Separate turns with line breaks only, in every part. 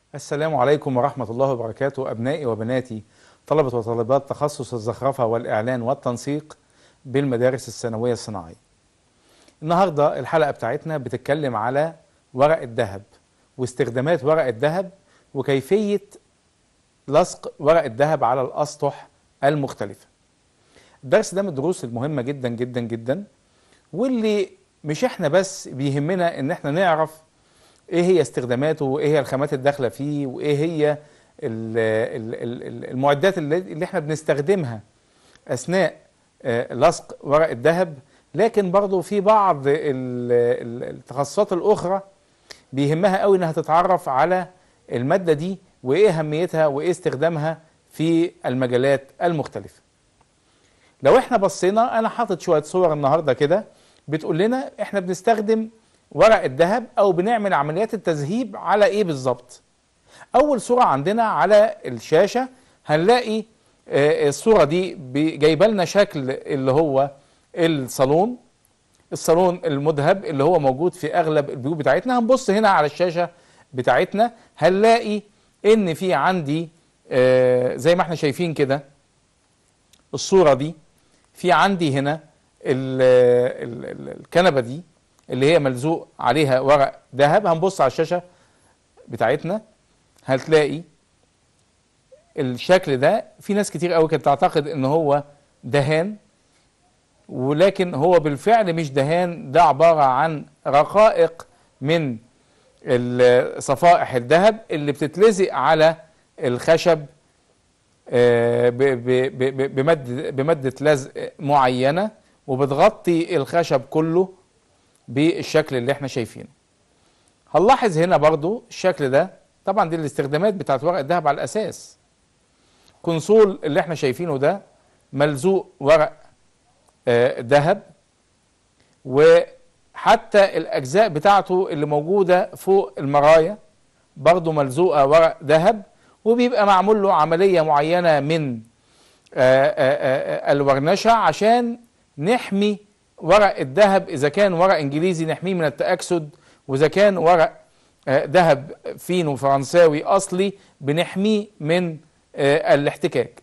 السلام عليكم ورحمة الله وبركاته أبنائي وبناتي طلبة وطالبات تخصص الزخرفة والإعلان والتنسيق بالمدارس الثانوية الصناعية النهاردة الحلقة بتاعتنا بتتكلم على ورق الذهب واستخدامات ورق الذهب وكيفية لصق ورق الذهب على الأسطح المختلفة الدرس ده من الدروس المهمة جدا جدا جدا واللي مش احنا بس بيهمنا ان احنا نعرف ايه هي استخداماته وايه هي الخامات الداخله فيه وايه هي ال- ال- ال- المعدات اللي اللي احنا بنستخدمها اثناء آه، لصق ورق الذهب لكن برضو في بعض ال- ال- التخصصات الاخرى بيهمها قوي انها تتعرف على الماده دي وايه اهميتها وايه استخدامها في المجالات المختلفه لو احنا بصينا انا حاطط شويه صور النهارده كده بتقول لنا احنا بنستخدم ورق الذهب او بنعمل عمليات التذهيب على ايه بالظبط اول صوره عندنا على الشاشه هنلاقي آه، الصوره دي بي- جايبه لنا شكل اللي هو الصالون الصالون المذهب اللي هو موجود في اغلب البيوت بتاعتنا هنبص هنا على الشاشه بتاعتنا هنلاقي ان في عندي آه، زي ما احنا شايفين كده الصوره دي في عندي هنا ال ال ال الكنبه دي اللي هي ملزوق عليها ورق ذهب هنبص على الشاشه بتاعتنا هتلاقي الشكل ده في ناس كتير قوي كانت تعتقد ان هو دهان ولكن هو بالفعل مش دهان ده عباره عن رقائق من ال- صفائح الذهب اللي بتتلزق على الخشب آه، ب- ب- ب- بمادة بمادة لزق معينة وبتغطي الخشب كله بالشكل اللي احنا شايفينه هنلاحظ هنا برضو الشكل ده طبعا دي الاستخدامات بتاعت ورق الذهب على الأساس كونسول اللي احنا شايفينه ده ملزوق ورق آه، ذهب وحتى الأجزاء بتاعته اللي موجودة فوق المرايا برضو ملزوقة ورق ذهب وبيبقى معمول له عملية معينة من آه، آه، آه، الورنشة عشان نحمي ورق الذهب إذا كان ورق إنجليزي نحميه من التأكسد وإذا كان ورق آه، ذهب فينو فرنساوي أصلي بنحميه من آه، الاحتكاك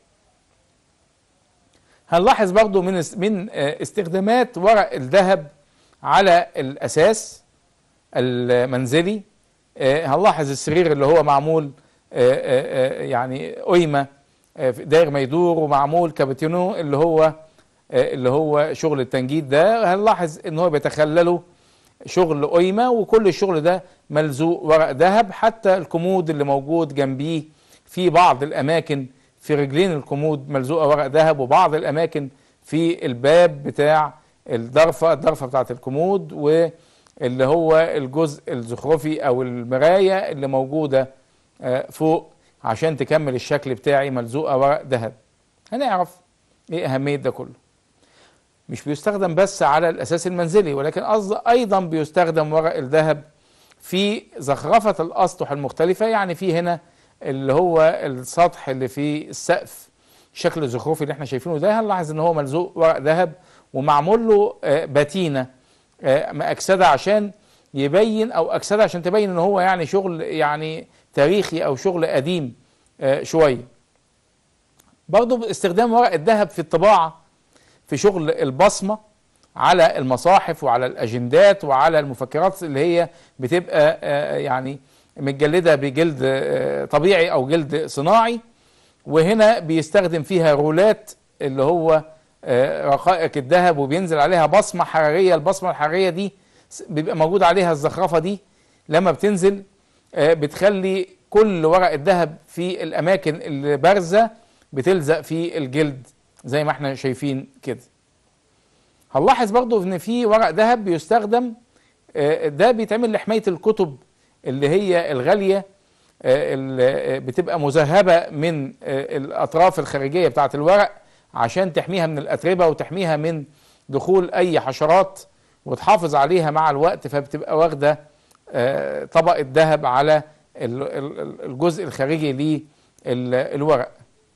هنلاحظ برضو من اس- من آه، استخدامات ورق الذهب على الأساس المنزلي آه، هنلاحظ السرير اللي هو معمول آه، آه، آه، يعني قيمة آه، في داير ما يدور ومعمول كابتينو اللي هو آه، اللي هو شغل التنجيد ده هنلاحظ ان هو بيتخلله شغل قيمة وكل الشغل ده ملزوق ورق ذهب حتى الكومود اللي موجود جنبيه في بعض الاماكن في رجلين الكومود ملزوقة ورق ذهب وبعض الاماكن في الباب بتاع الضرفة الضرفة بتاعت الكومود واللي هو الجزء الزخرفي او المراية اللي موجودة آه، فوق عشان تكمل الشكل بتاعي ملزوقة ورق ذهب هنعرف ايه اهمية ده كله مش بيستخدم بس على الاساس المنزلي ولكن قصد ايضا بيستخدم ورق الذهب في زخرفة الاسطح المختلفة يعني في هنا اللي هو السطح اللي فيه السقف الشكل الزخرفي اللي احنا شايفينه ده هنلاحظ ان هو ملزوق ورق ذهب ومعمول له آه، باتينة آه، مأكسدة عشان يبين او اكسدة عشان تبين ان هو يعني شغل يعني تاريخي او شغل قديم آه، شوية برضو استخدام ورق الذهب في الطباعة في شغل البصمة على المصاحف وعلى الأجندات وعلى المفكرات اللي هي بتبقى آه، يعني متجلدة بجلد آه، طبيعي أو جلد صناعي وهنا بيستخدم فيها رولات اللي هو آه، رقائق الذهب وبينزل عليها بصمة حرارية البصمة الحرارية دي س- بيبقى موجود عليها الزخرفة دي لما بتنزل آه، بتخلي كل ورق الذهب في الأماكن اللي بارزة بتلزق في الجلد زي ما احنا شايفين كده هنلاحظ برضو ان في ورق ذهب بيستخدم آه، ده بيتعمل لحماية الكتب اللي هي الغالية آه، اللي آه، بتبقى مذهبة من آه، الأطراف الخارجية بتاعة الورق عشان تحميها من الأتربة وتحميها من دخول أي حشرات وتحافظ عليها مع الوقت فبتبقى واخدة آه، طبقة ذهب على ال- ال- الجزء الخارجي للورق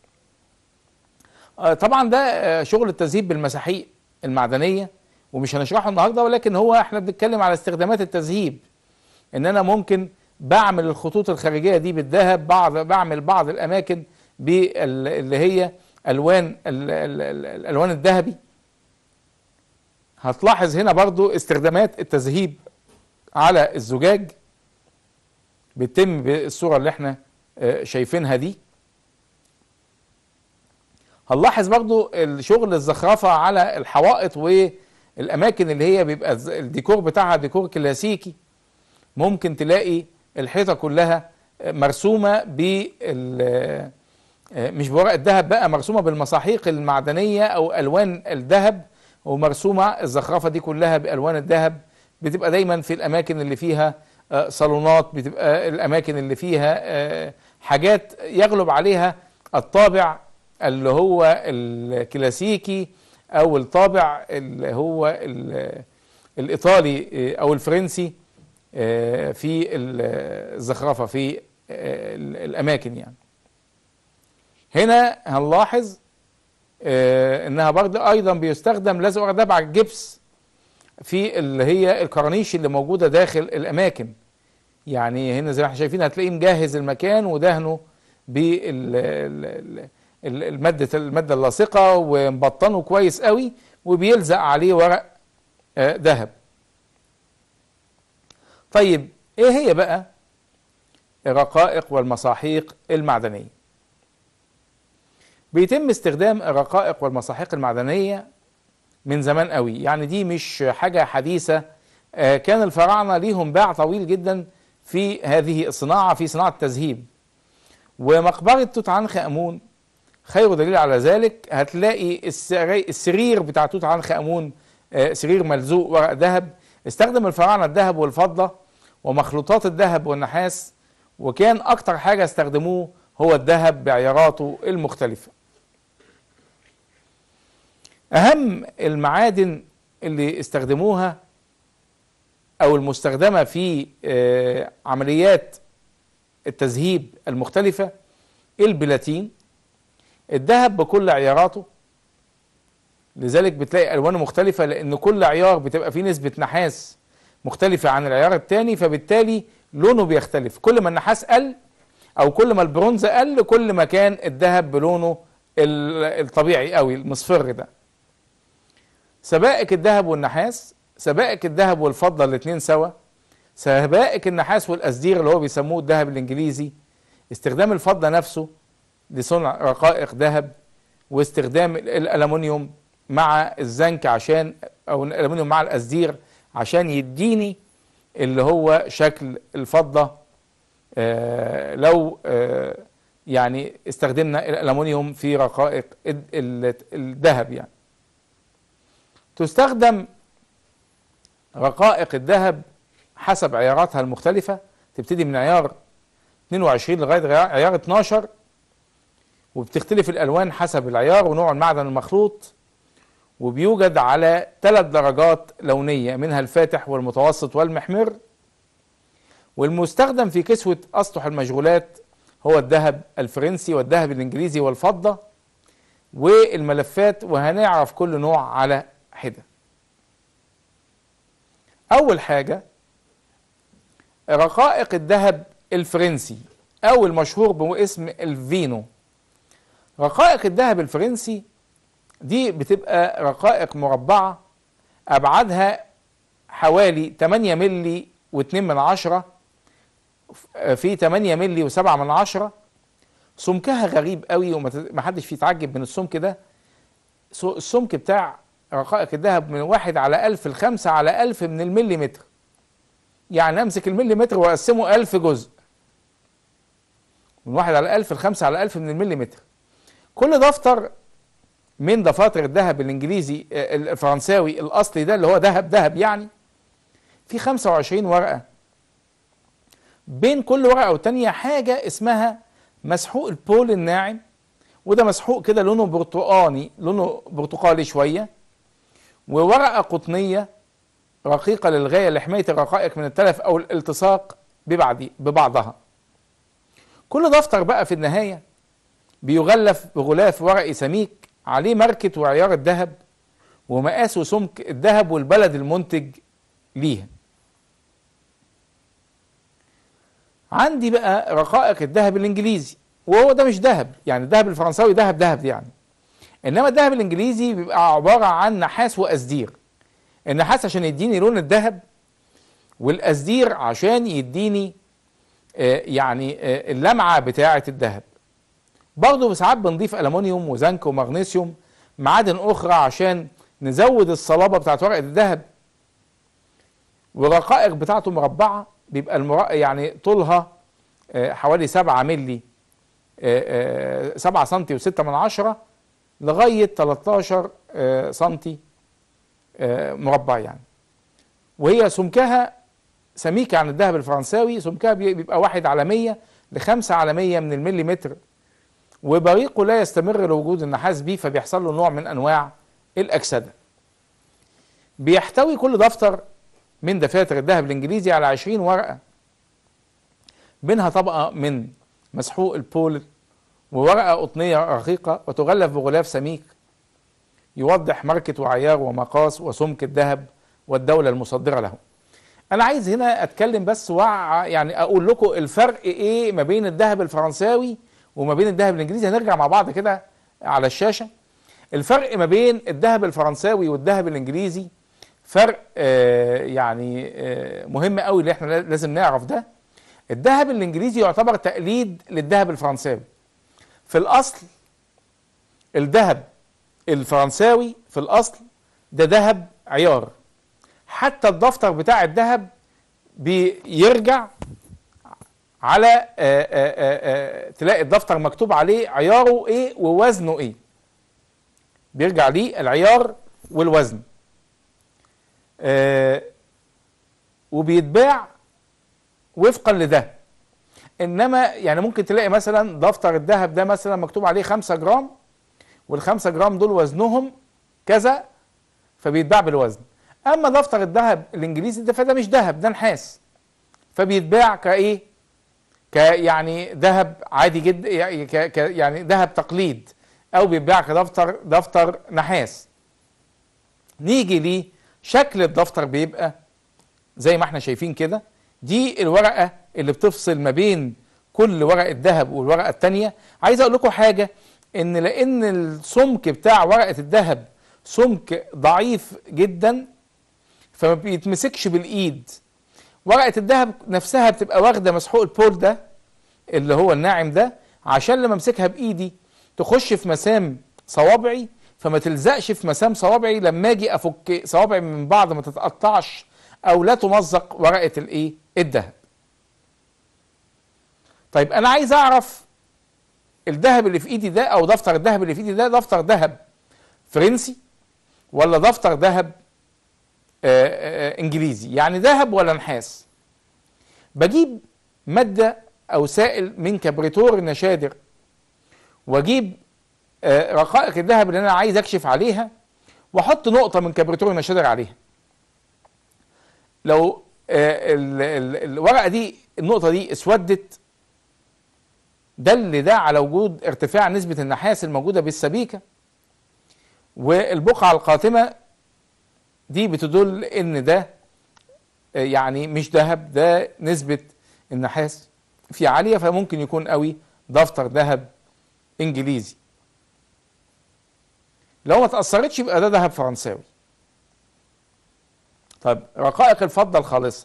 آه، طبعا ده آه، شغل التذهيب بالمساحيق المعدنيه ومش هنشرحه النهارده ولكن هو احنا بنتكلم على استخدامات التذهيب ان انا ممكن بعمل الخطوط الخارجيه دي بالذهب بعض بعمل بعض الاماكن اللي هي الوان ال- ال- ال- الالوان الذهبي هتلاحظ هنا برضو استخدامات التذهيب على الزجاج بيتم بالصوره اللي احنا آه، شايفينها دي هنلاحظ برضو الشغل الزخرفه على الحوائط والاماكن اللي هي بيبقى الز- الديكور بتاعها ديكور كلاسيكي ممكن تلاقي الحيطه كلها مرسومه بال مش بورق الذهب بقى مرسومه بالمساحيق المعدنيه او الوان الذهب ومرسومه الزخرفه دي كلها بالوان الذهب بتبقى دايما في الاماكن اللي فيها آه، صالونات بتبقى الاماكن اللي فيها آه، حاجات يغلب عليها الطابع اللي هو الكلاسيكي او الطابع اللي هو ال- الايطالي آه، او الفرنسي آه، في الزخرفه في آه، الاماكن يعني هنا هنلاحظ آه، انها برضه ايضا بيستخدم لزق ورق على الجبس في اللي هي الكرانيش اللي موجوده داخل الاماكن يعني هنا زي ما احنا شايفين هتلاقيه مجهز المكان ودهنه بالماده الماده اللاصقه ومبطنه كويس قوي وبيلزق عليه ورق آه، ذهب طيب ايه هي بقى الرقائق والمساحيق المعدنيه بيتم استخدام الرقائق والمساحيق المعدنيه من زمان قوي يعني دي مش حاجه حديثه آه، كان الفراعنه ليهم باع طويل جدا في هذه الصناعه في صناعه التذهيب ومقبره توت عنخ امون خير دليل على ذلك هتلاقي السري- السرير بتاع توت عنخ امون آه، سرير ملزوق ورق ذهب استخدم الفراعنه الذهب والفضه ومخلوطات الذهب والنحاس وكان اكتر حاجه استخدموه هو الذهب بعياراته المختلفه اهم المعادن اللي استخدموها او المستخدمه في آه، عمليات التذهيب المختلفه البلاتين الذهب بكل عياراته لذلك بتلاقي الوانه مختلفه لان كل عيار بتبقى فيه نسبه نحاس مختلفه عن العيار التاني فبالتالي لونه بيختلف كل ما النحاس قل او كل ما البرونز قل كل ما كان الذهب بلونه ال- الطبيعي قوي المصفر ده سبائك الذهب والنحاس سبائك الذهب والفضه الاثنين سوا سبائك النحاس والاسدير اللي هو بيسموه الذهب الانجليزي استخدام الفضه نفسه لصنع رقائق ذهب واستخدام ال- الالومنيوم مع الزنك عشان او الالومنيوم مع الاسدير عشان يديني اللي هو شكل الفضه آه لو آه يعني استخدمنا الالومنيوم في رقائق ال- ال- الذهب يعني تستخدم رقائق الذهب حسب عياراتها المختلفة تبتدي من عيار 22 لغاية عيار- عيار 12 وبتختلف الألوان حسب العيار ونوع المعدن المخلوط وبيوجد على ثلاث درجات لونية منها الفاتح والمتوسط والمحمر والمستخدم في كسوة أسطح المشغولات هو الذهب الفرنسي والذهب الإنجليزي والفضة والملفات وهنعرف كل نوع على حدة أول حاجة رقائق الذهب الفرنسي أو المشهور باسم الفينو رقائق الذهب الفرنسي دي بتبقى رقائق مربعة أبعادها حوالي 8 ملي و2 من عشرة في 8 ملي و7 من عشرة سمكها غريب قوي وما حدش فيه يتعجب من السمك ده سو- السمك بتاع رقائق الذهب من واحد على ألف لخمسة على ألف من المليمتر يعني أمسك المليمتر وأقسمه ألف جزء من واحد على ألف لخمسة على ألف من المليمتر كل دفتر من دفاتر الذهب الإنجليزي آه، الفرنساوي الأصلي ده اللي هو ذهب ذهب يعني في 25 ورقة بين كل ورقة والتانية حاجة اسمها مسحوق البول الناعم وده مسحوق كده لونه برتقاني لونه برتقالي شوية وورقة قطنية رقيقة للغاية لحماية الرقائق من التلف أو الالتصاق ببعض ببعضها كل دفتر بقى في النهاية بيغلف بغلاف ورقي سميك عليه ماركة وعيار الذهب ومقاس وسمك الذهب والبلد المنتج ليها عندي بقى رقائق الذهب الانجليزي وهو ده مش ذهب يعني الذهب الفرنساوي ذهب ذهب يعني انما الذهب الانجليزي بيبقى عباره عن نحاس واسدير النحاس عشان يديني لون الذهب والاسدير عشان يديني آه يعني آه اللمعه بتاعه الذهب برضه ساعات بنضيف المونيوم وزنك ومغنيسيوم معادن اخرى عشان نزود الصلابه بتاعت ورقه الذهب والرقائق بتاعته مربعه بيبقى المر... يعني طولها آه حوالي 7 ملي 7 سنتي و6 من عشرة لغاية 13 سنتي مربع يعني وهي سمكها سميكة عن الذهب الفرنساوي سمكها بيبقى واحد على مية لخمسة على مية من المليمتر وبريقه لا يستمر لوجود النحاس بيه فبيحصل له نوع من أنواع الأكسدة بيحتوي كل دفتر من دفاتر الذهب الإنجليزي على 20 ورقة بينها طبقة من مسحوق البول وورقة قطنية رقيقة وتغلف بغلاف سميك يوضح ماركة وعيار ومقاس وسمك الذهب والدولة المصدرة له أنا عايز هنا أتكلم بس وع يعني أقول لكم الفرق إيه ما بين الذهب الفرنساوي وما بين الذهب الإنجليزي هنرجع مع بعض كده على الشاشة الفرق ما بين الذهب الفرنساوي والذهب الإنجليزي فرق آه يعني آه مهم قوي اللي احنا لازم نعرف ده الذهب الإنجليزي يعتبر تقليد للذهب الفرنساوي في الأصل الذهب الفرنساوي في الأصل ده ذهب عيار حتى الدفتر بتاع الذهب بيرجع على آآ آآ تلاقي الدفتر مكتوب عليه عياره ايه ووزنه ايه بيرجع ليه العيار والوزن وبيتباع وفقا لده انما يعني ممكن تلاقي مثلا دفتر الذهب ده مثلا مكتوب عليه 5 جرام والخمسة جرام دول وزنهم كذا فبيتباع بالوزن اما دفتر الذهب الانجليزي ده فده مش ذهب ده نحاس فبيتباع كايه ك يعني ذهب عادي جدا يعني ذهب تقليد او بيتباع كدفتر دفتر نحاس نيجي لشكل الدفتر بيبقى زي ما احنا شايفين كده دي الورقه اللي بتفصل ما بين كل ورقه ذهب والورقه الثانيه عايز اقول لكم حاجه ان لان السمك بتاع ورقه الذهب سمك ضعيف جدا فما بيتمسكش بالايد ورقه الذهب نفسها بتبقى واخده مسحوق البول ده اللي هو الناعم ده عشان لما امسكها بايدي تخش في مسام صوابعي فما تلزقش في مسام صوابعي لما اجي افك صوابعي من بعض ما تتقطعش او لا تمزق ورقه الايه الذهب طيب انا عايز اعرف الذهب اللي في ايدي ده او دفتر الذهب اللي في ايدي ده دفتر ذهب فرنسي ولا دفتر ذهب انجليزي يعني ذهب ولا نحاس بجيب ماده او سائل من كبريتور النشادر واجيب رقائق الذهب اللي انا عايز اكشف عليها واحط نقطه من كبريتور النشادر عليها لو ال ال الورقه دي النقطه دي اسودت دل ده على وجود ارتفاع نسبه النحاس الموجوده بالسبيكه والبقعه القاتمه دي بتدل ان ده يعني مش ذهب ده نسبه النحاس فيه عاليه فممكن يكون قوي دفتر ذهب انجليزي لو ما تاثرتش يبقى ده ذهب فرنساوي طيب رقائق الفضه الخالصه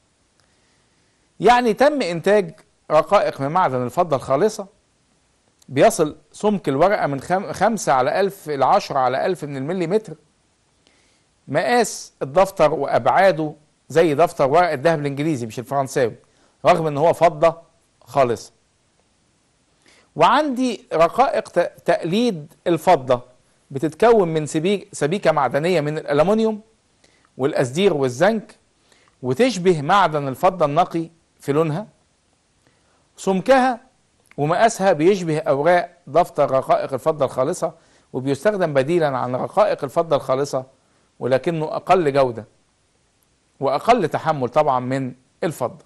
يعني تم انتاج رقائق من معدن الفضه الخالصه بيصل سمك الورقه من خمسة على ألف إلى عشرة على ألف من المليمتر مقاس الدفتر وأبعاده زي دفتر ورق الذهب الإنجليزي مش الفرنساوي رغم إن هو فضة خالصة وعندي رقائق تقليد الفضة بتتكون من سبيكة معدنية من الألمنيوم والأسدير والزنك وتشبه معدن الفضة النقي في لونها سمكها ومقاسها بيشبه أوراق دفتر رقائق الفضة الخالصة وبيستخدم بديلا عن رقائق الفضة الخالصة ولكنه أقل جودة وأقل تحمل طبعا من الفضة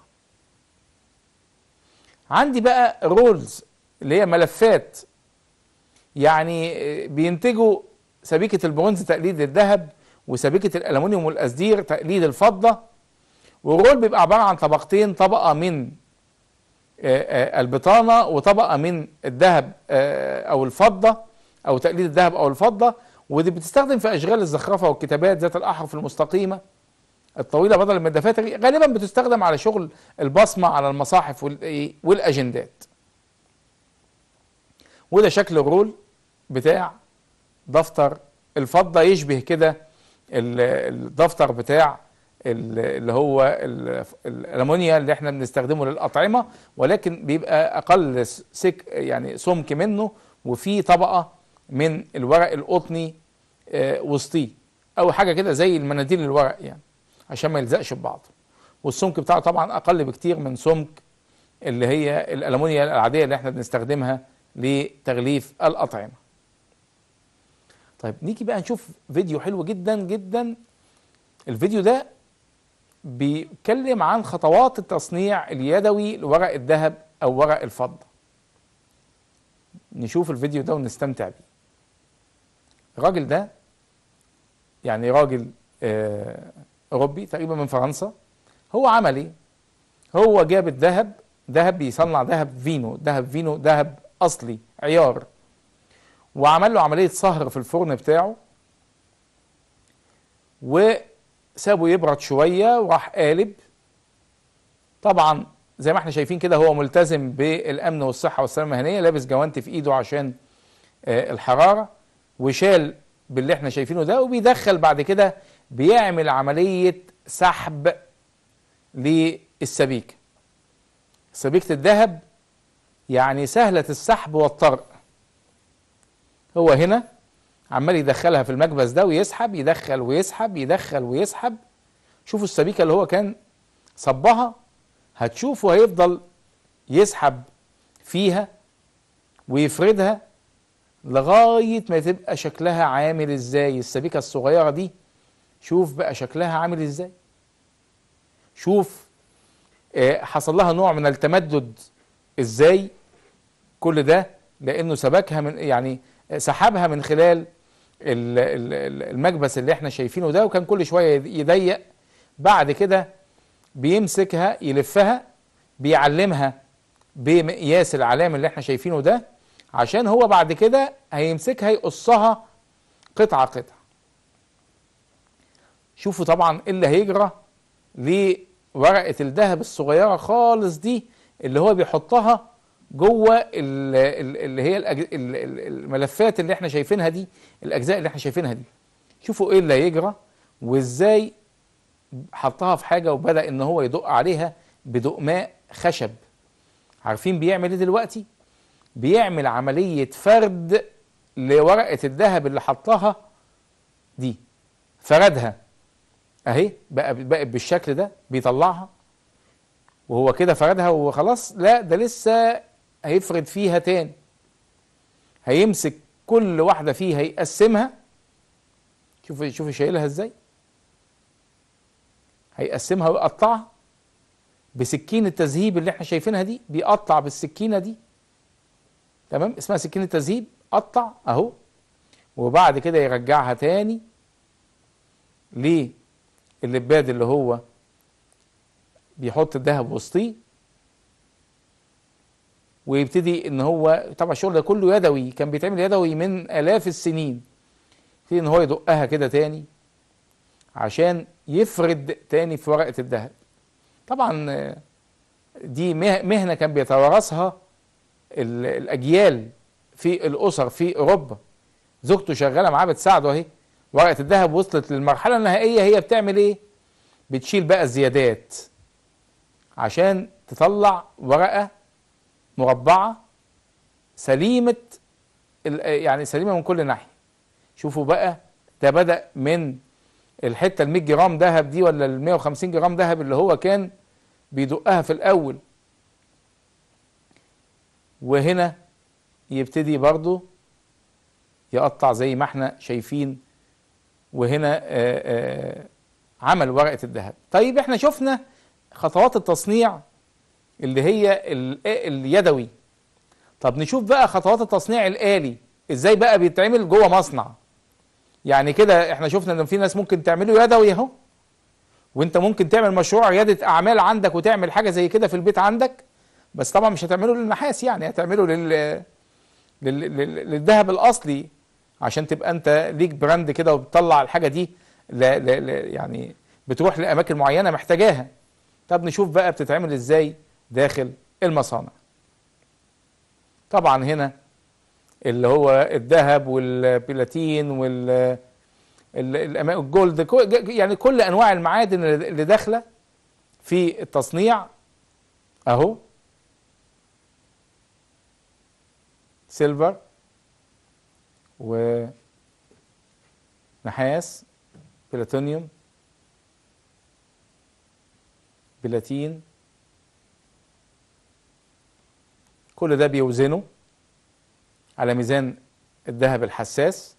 عندي بقى رولز اللي هي ملفات يعني بينتجوا سبيكة البرونز تقليد الذهب وسبيكة الألمنيوم والأسدير تقليد الفضة والرول بيبقى عبارة عن طبقتين طبقة من البطانه وطبقه من الذهب او الفضه او تقليد الذهب او الفضه ودي بتستخدم في اشغال الزخرفه والكتابات ذات الاحرف المستقيمه الطويله بدلا من الدفاتر غالبا بتستخدم على شغل البصمه على المصاحف والاجندات وده شكل الرول بتاع دفتر الفضه يشبه كده الدفتر بتاع اللي هو الالمونيا اللي احنا بنستخدمه للاطعمه ولكن بيبقى اقل سك يعني سمك منه وفي طبقه من الورق القطني وسطيه او حاجه كده زي المناديل الورق يعني عشان ما يلزقش ببعض والسمك بتاعه طبعا اقل بكتير من سمك اللي هي الالمونيا العاديه اللي احنا بنستخدمها لتغليف الاطعمه طيب نيجي بقى نشوف فيديو حلو جدا جدا الفيديو ده بيتكلم عن خطوات التصنيع اليدوي لورق الذهب او ورق الفضه نشوف الفيديو ده ونستمتع بيه الراجل ده يعني راجل آه اوروبي تقريبا من فرنسا هو عمل ايه هو جاب الذهب ذهب بيصنع ذهب فينو ذهب فينو ذهب اصلي عيار وعمل له عمليه صهر في الفرن بتاعه وسابه يبرد شويه وراح قالب طبعا زي ما احنا شايفين كده هو ملتزم بالامن والصحه والسلامه المهنيه لابس جوانتي في ايده عشان آه الحراره وشال باللي احنا شايفينه ده وبيدخل بعد كده بيعمل عمليه سحب للسبيكه سبيكه الذهب يعني سهله السحب والطرق هو هنا عمال يدخلها في المكبس ده ويسحب يدخل ويسحب يدخل ويسحب شوفوا السبيكه اللي هو كان صبها هتشوفوا هيفضل يسحب فيها ويفردها لغايه ما تبقى شكلها عامل ازاي السبيكه الصغيره دي شوف بقى شكلها عامل ازاي شوف آه حصل لها نوع من التمدد ازاي كل ده لانه سبكها من يعني سحبها من خلال المكبس اللي احنا شايفينه ده وكان كل شويه يضيق بعد كده بيمسكها يلفها بيعلمها بمقياس العلام اللي احنا شايفينه ده عشان هو بعد كده هيمسكها يقصها قطعه قطعه شوفوا طبعا ايه اللي هيجرى لورقه الذهب الصغيره خالص دي اللي هو بيحطها جوه اللي هي الملفات اللي احنا شايفينها دي الاجزاء اللي احنا شايفينها دي شوفوا ايه اللي هيجرى وازاي حطها في حاجه وبدا ان هو يدق عليها بدقماء خشب عارفين بيعمل ايه دلوقتي بيعمل عمليه فرد لورقه الذهب اللي حطها دي فردها اهي بقى بقت بالشكل ده بيطلعها وهو كده فردها وخلاص لا ده لسه هيفرد فيها تاني هيمسك كل واحده فيها يقسمها شوف شوف شايلها ازاي هيقسمها ويقطعها بسكين التذهيب اللي احنا شايفينها دي بيقطع بالسكينه دي تمام اسمها سكينه تذهيب قطع اهو وبعد كده يرجعها تاني للباد اللي هو بيحط الذهب وسطيه ويبتدي ان هو طبعا الشغل ده كله يدوي كان بيتعمل يدوي من الاف السنين يبتدي ان هو يدقها كده تاني عشان يفرد تاني في ورقه الذهب طبعا دي مهنه كان بيتوارثها الاجيال في الاسر في اوروبا زوجته شغاله معاه بتساعده اهي ورقه الذهب وصلت للمرحله النهائيه هي بتعمل ايه بتشيل بقى الزيادات عشان تطلع ورقه مربعه سليمه يعني سليمه من كل ناحيه شوفوا بقى ده بدا من الحته ال 100 جرام ذهب دي ولا ال 150 جرام ذهب اللي هو كان بيدقها في الاول وهنا يبتدي برضو يقطع زي ما احنا شايفين وهنا آآ آآ عمل ورقه الذهب طيب احنا شفنا خطوات التصنيع اللي هي اليدوي طب نشوف بقى خطوات التصنيع الآلي ازاي بقى بيتعمل جوه مصنع يعني كده احنا شفنا ان في ناس ممكن تعمله يدوي اهو وانت ممكن تعمل مشروع ريادة اعمال عندك وتعمل حاجة زي كده في البيت عندك بس طبعا مش هتعمله للنحاس يعني هتعمله لل لل- لل- للذهب الاصلي عشان تبقى انت ليك براند كده وبتطلع الحاجه دي ل... ل... ل... يعني بتروح لاماكن معينه محتاجاها طب نشوف بقى بتتعمل ازاي داخل المصانع طبعا هنا اللي هو الذهب والبلاتين وال ال- الأما- الجولد كو- ج- يعني كل انواع المعادن اللي داخله في التصنيع اهو سيلفر ونحاس بلاتونيوم بلاتين كل ده بيوزنه على ميزان الذهب الحساس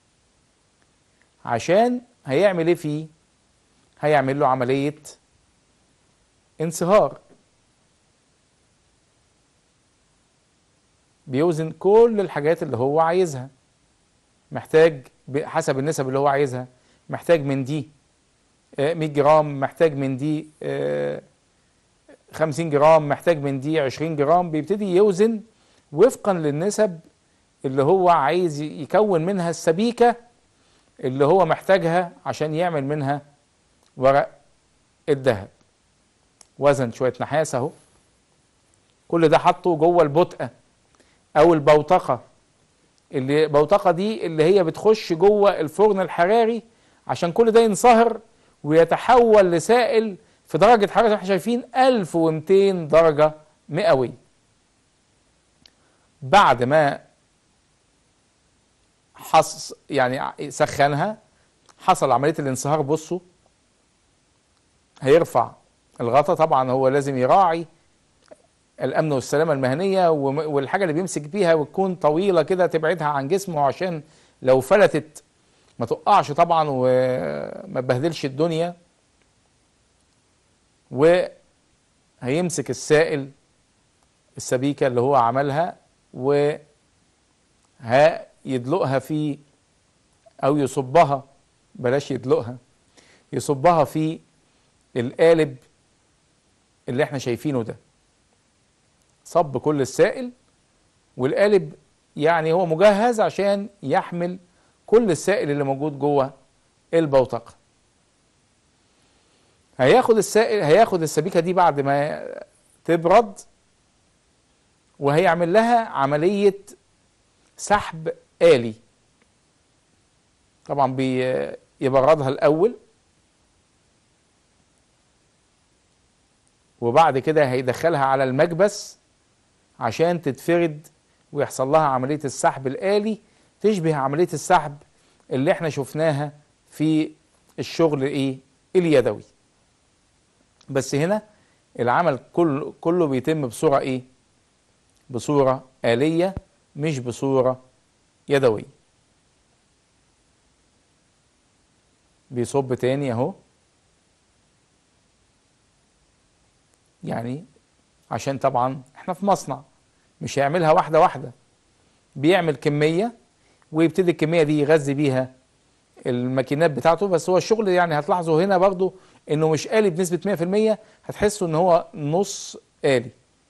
عشان هيعمل ايه فيه هيعمل له عملية انصهار بيوزن كل الحاجات اللي هو عايزها محتاج ب- حسب النسب اللي هو عايزها محتاج من دي آه، 100 جرام محتاج من دي آه، 50 جرام محتاج من دي 20 جرام بيبتدي يوزن وفقا للنسب اللي هو عايز يكون منها السبيكة اللي هو محتاجها عشان يعمل منها ورق الذهب وزن شوية نحاس اهو كل ده حطه جوه البتقة او البوتقة اللي البوتقة دي اللي هي بتخش جوه الفرن الحراري عشان كل ده ينصهر ويتحول لسائل في درجة حرارة احنا شايفين 1200 درجة مئوية بعد ما حص يعني سخنها حصل عملية الانصهار بصوا هيرفع الغطا طبعا هو لازم يراعي الامن والسلامه المهنيه وم- والحاجه اللي بيمسك بيها وتكون طويله كده تبعدها عن جسمه عشان لو فلتت ما تقعش طبعا وما تبهدلش الدنيا وهيمسك السائل السبيكه اللي هو عملها وهيدلقها في او يصبها بلاش يدلقها يصبها في القالب اللي احنا شايفينه ده صب كل السائل والقالب يعني هو مجهز عشان يحمل كل السائل اللي موجود جوه البوتقه هياخد السائل هياخد السبيكه دي بعد ما تبرد وهيعمل لها عمليه سحب آلي طبعا بيبردها الأول وبعد كده هيدخلها على المكبس عشان تتفرد ويحصل لها عملية السحب الآلي تشبه عملية السحب اللي احنا شفناها في الشغل ايه اليدوي بس هنا العمل كله كله بيتم بصورة ايه بصورة آلية مش بصورة يدوية بيصب تاني اهو يعني عشان طبعا احنا في مصنع مش هيعملها واحدة واحدة بيعمل كمية ويبتدي الكمية دي يغذي بيها الماكينات بتاعته بس هو الشغل يعني هتلاحظوا هنا برضو انه مش آلي بنسبة 100% هتحسوا ان هو نص آلي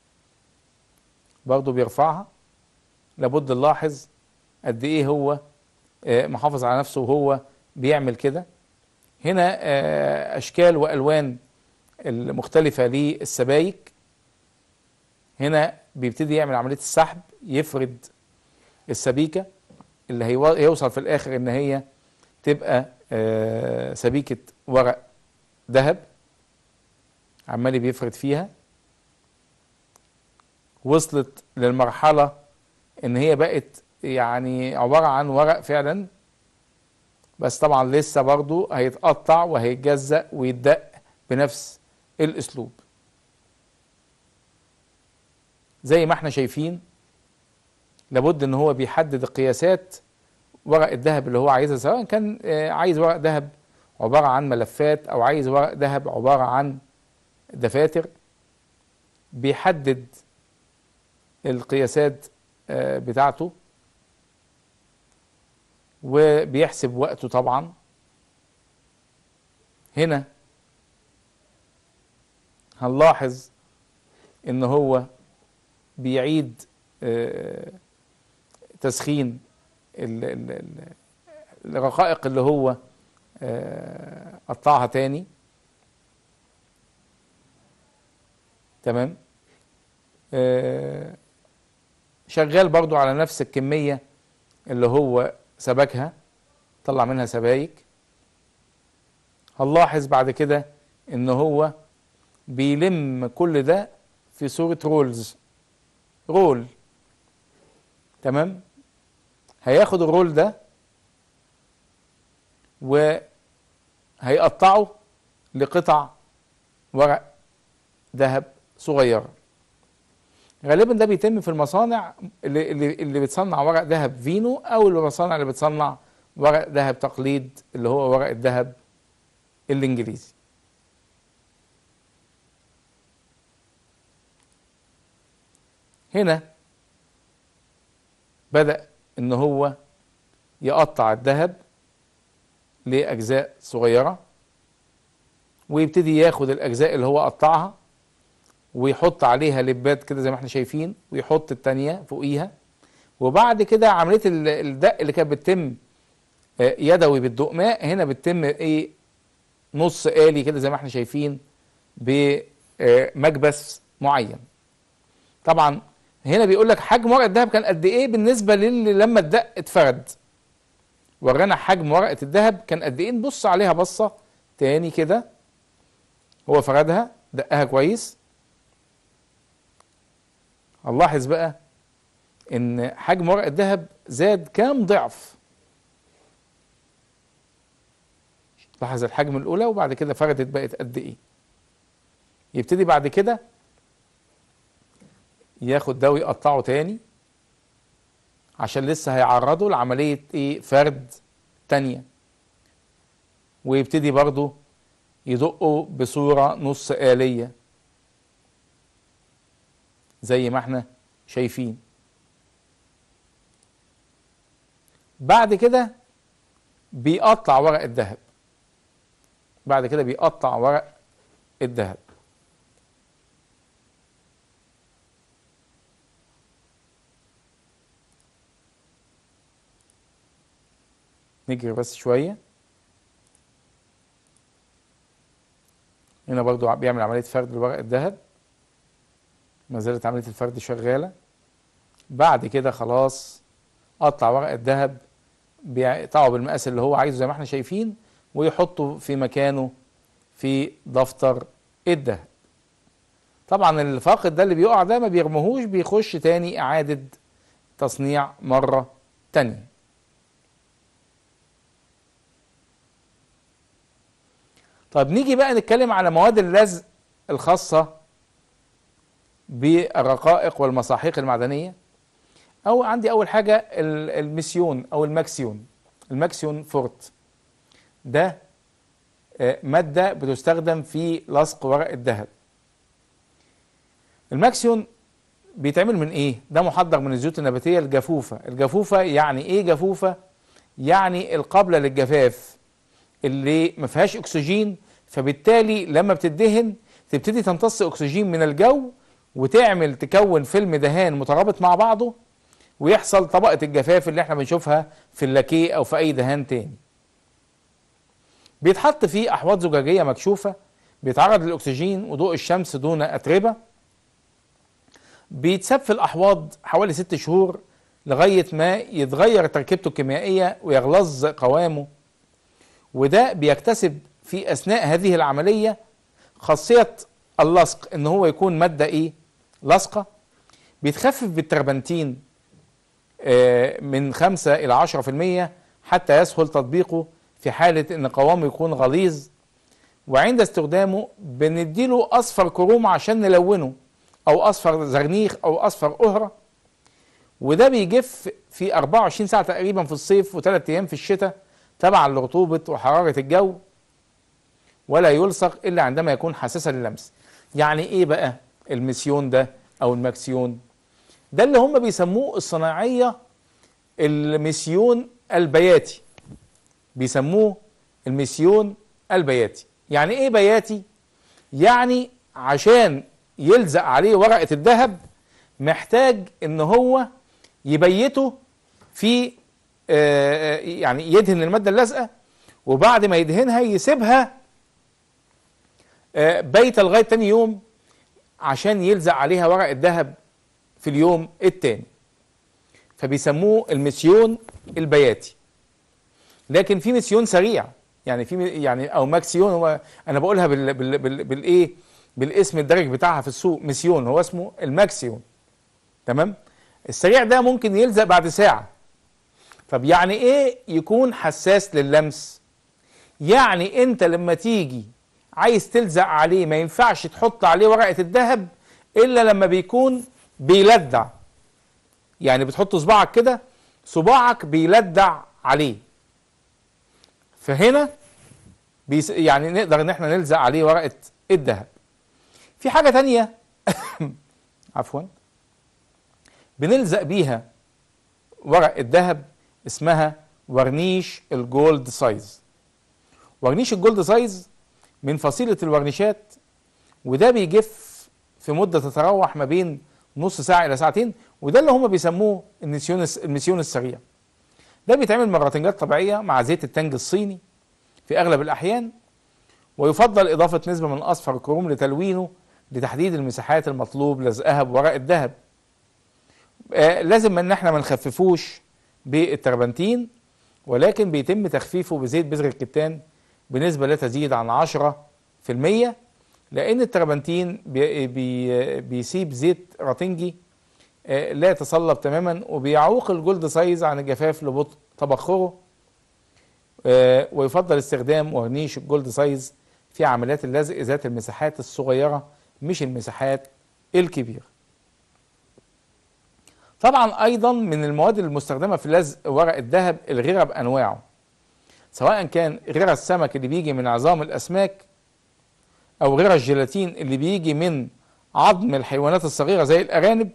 برضو بيرفعها لابد نلاحظ قد ايه هو آه، محافظ على نفسه وهو بيعمل كده هنا آه، اشكال والوان المختلفة للسبايك هنا بيبتدي يعمل عملية السحب يفرد السبيكة اللي هيو- هيوصل في الآخر إن هي تبقى آه، سبيكة ورق ذهب عمال بيفرد فيها وصلت للمرحلة إن هي بقت يعني عبارة عن ورق فعلا بس طبعا لسه برضو هيتقطع وهيتجزأ ويتدق بنفس الاسلوب زي ما احنا شايفين لابد ان هو بيحدد القياسات ورق الذهب اللي هو عايزها سواء كان آه، عايز ورق ذهب عبارة عن ملفات او عايز ورق ذهب عبارة عن دفاتر بيحدد القياسات آه، بتاعته وبيحسب وقته طبعا هنا هنلاحظ ان هو بيعيد آه، تسخين ال- ال- ال- الرقائق اللي هو آه، قطعها تاني تمام آه، شغال برضو على نفس الكمية اللي هو سبكها طلع منها سبايك هنلاحظ بعد كده ان هو بيلم كل ده في صورة رولز رول تمام هياخد الرول ده وهيقطعه لقطع ورق ذهب صغيرة غالبا ده بيتم في المصانع اللي, اللي, اللي بتصنع ورق ذهب فينو او المصانع اللي بتصنع ورق ذهب تقليد اللي هو ورق الذهب الانجليزي هنا بدأ ان هو يقطع الذهب لأجزاء صغيرة ويبتدي ياخد الأجزاء اللي هو قطعها ويحط عليها لبات كده زي ما احنا شايفين ويحط التانية فوقيها وبعد كده عملية ال- الدق اللي كانت بتتم آه، يدوي بالدقماء هنا بتتم ايه نص آلي كده زي ما احنا شايفين بمكبس معين طبعا هنا بيقول لك حجم ورقة الذهب كان قد ايه بالنسبة للي لما الدق اتفرد ورانا حجم ورقة الذهب كان قد ايه نبص عليها بصة تاني كده هو فردها دقها كويس هنلاحظ بقى ان حجم ورق الذهب زاد كام ضعف لاحظ الحجم الاولى وبعد كده فردت بقت قد ايه يبتدي بعد كده ياخد ده ويقطعه تاني عشان لسه هيعرضه لعملية ايه فرد تانية ويبتدي برضو يدقه بصورة نص آلية زي ما احنا شايفين بعد كده بيقطع ورق الذهب بعد كده بيقطع ورق الذهب نجري بس شوية هنا برضو بيعمل عملية فرد لورق الذهب ما زالت عملية الفرد شغالة بعد كده خلاص قطع ورق الذهب بيقطعه بالمقاس اللي هو عايزه زي ما احنا شايفين ويحطه في مكانه في دفتر الذهب طبعا الفاقد ده اللي بيقع ده ما بيرموهوش بيخش تاني اعادة تصنيع مرة تانية طب نيجي بقى نتكلم على مواد اللزق الخاصة بالرقائق والمساحيق المعدنية أو عندي أول حاجة ال- المسيون أو الماكسيون الماكسيون فورت ده آه، مادة بتستخدم في لصق ورق الذهب الماكسيون بيتعمل من ايه؟ ده محضر من الزيوت النباتية الجفوفة الجفوفة يعني ايه جفوفة؟ يعني القابلة للجفاف اللي ما فيهاش اكسجين فبالتالي لما بتدهن تبتدي تمتص اكسجين من الجو وتعمل تكون فيلم دهان مترابط مع بعضه ويحصل طبقة الجفاف اللي احنا بنشوفها في اللاكيه او في اي دهان تاني بيتحط فيه احواض زجاجية مكشوفة بيتعرض للاكسجين وضوء الشمس دون اتربة بيتساب في الاحواض حوالي ست شهور لغاية ما يتغير تركيبته الكيميائية ويغلظ قوامه وده بيكتسب في اثناء هذه العمليه خاصيه اللصق ان هو يكون ماده ايه لصقه بيتخفف بالتربنتين آه، من 5 الى 10% حتى يسهل تطبيقه في حاله ان قوامه يكون غليظ وعند استخدامه بنديله اصفر كروم عشان نلونه او اصفر زرنيخ او اصفر قهره وده بيجف في 24 ساعه تقريبا في الصيف وثلاث ايام في الشتاء تبعا لرطوبة وحرارة الجو ولا يلصق إلا عندما يكون حساسا للمس يعني إيه بقى المسيون ده أو الماكسيون ده اللي هم بيسموه الصناعية المسيون البياتي بيسموه المسيون البياتي يعني إيه بياتي يعني عشان يلزق عليه ورقة الذهب محتاج ان هو يبيته في آه، يعني يدهن الماده اللازقه وبعد ما يدهنها يسيبها آه، بايته لغايه تاني يوم عشان يلزق عليها ورق الذهب في اليوم التاني فبيسموه المسيون البياتي لكن في مسيون سريع يعني في يعني او ماكسيون هو انا بقولها بال بال بال بالايه بالاسم الدرج بتاعها في السوق مسيون هو اسمه الماكسيون تمام السريع ده ممكن يلزق بعد ساعه طب يعني ايه يكون حساس لللمس يعني انت لما تيجي عايز تلزق عليه ما ينفعش تحط عليه ورقه الذهب الا لما بيكون بيلدع يعني بتحط صباعك كده صباعك بيلدع عليه فهنا بيس يعني نقدر ان احنا نلزق عليه ورقه الذهب في حاجه تانية عفوا بنلزق بيها ورق الذهب اسمها ورنيش الجولد سايز ورنيش الجولد سايز من فصيلة الورنيشات وده بيجف في مدة تتراوح ما بين نص ساعة إلى ساعتين وده اللي هم بيسموه المسيون المسيون السريع ده بيتعمل من راتنجات طبيعية مع زيت التنج الصيني في أغلب الأحيان ويفضل إضافة نسبة من أصفر الكروم لتلوينه لتحديد المساحات المطلوب لزقها بورق الذهب آه لازم ان احنا ما نخففوش بالتربنتين ولكن بيتم تخفيفه بزيت بذر الكتان بنسبة لا تزيد عن عشرة في المية لأن التربنتين بي بي بيسيب زيت راتنجي آه، لا يتصلب تماما وبيعوق الجلد سايز عن الجفاف لبطء تبخره آه، ويفضل استخدام ورنيش الجلد سايز في عمليات اللزق ذات المساحات الصغيرة مش المساحات الكبيرة طبعا ايضا من المواد المستخدمة في لزق ورق الذهب الغيرة بانواعه سواء كان غير السمك اللي بيجي من عظام الاسماك او غير الجيلاتين اللي بيجي من عظم الحيوانات الصغيرة زي الارانب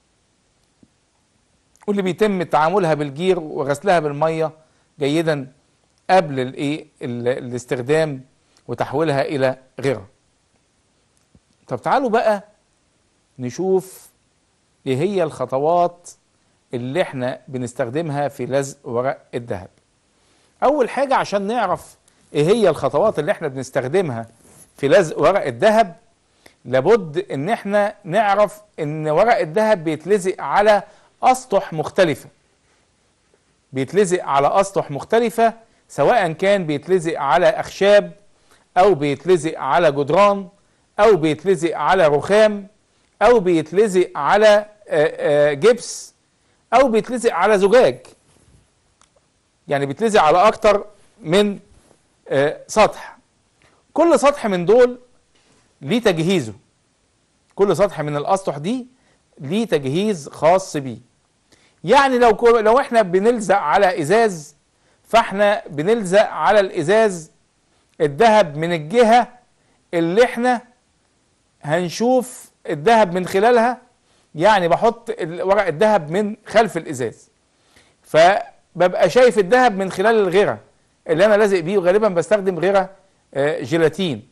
واللي بيتم تعاملها بالجير وغسلها بالمية جيدا قبل الايه الاستخدام وتحويلها الى غيره طب تعالوا بقى نشوف ايه هي الخطوات اللي احنا بنستخدمها في لزق ورق الذهب اول حاجة عشان نعرف ايه هي الخطوات اللي احنا بنستخدمها في لزق ورق الذهب لابد ان احنا نعرف ان ورق الذهب بيتلزق على اسطح مختلفة بيتلزق على اسطح مختلفة سواء كان بيتلزق على اخشاب او بيتلزق على جدران او بيتلزق على رخام او بيتلزق على جبس او بيتلزق على زجاج يعني بيتلزق على اكتر من سطح كل سطح من دول ليه تجهيزه كل سطح من الاسطح دي ليه تجهيز خاص بيه يعني لو لو احنا بنلزق على ازاز فاحنا بنلزق على الازاز الذهب من الجهه اللي احنا هنشوف الذهب من خلالها يعني بحط ورق الذهب من خلف الازاز فببقى شايف الذهب من خلال الغيره اللي انا لازق بيه وغالبا بستخدم غيره جيلاتين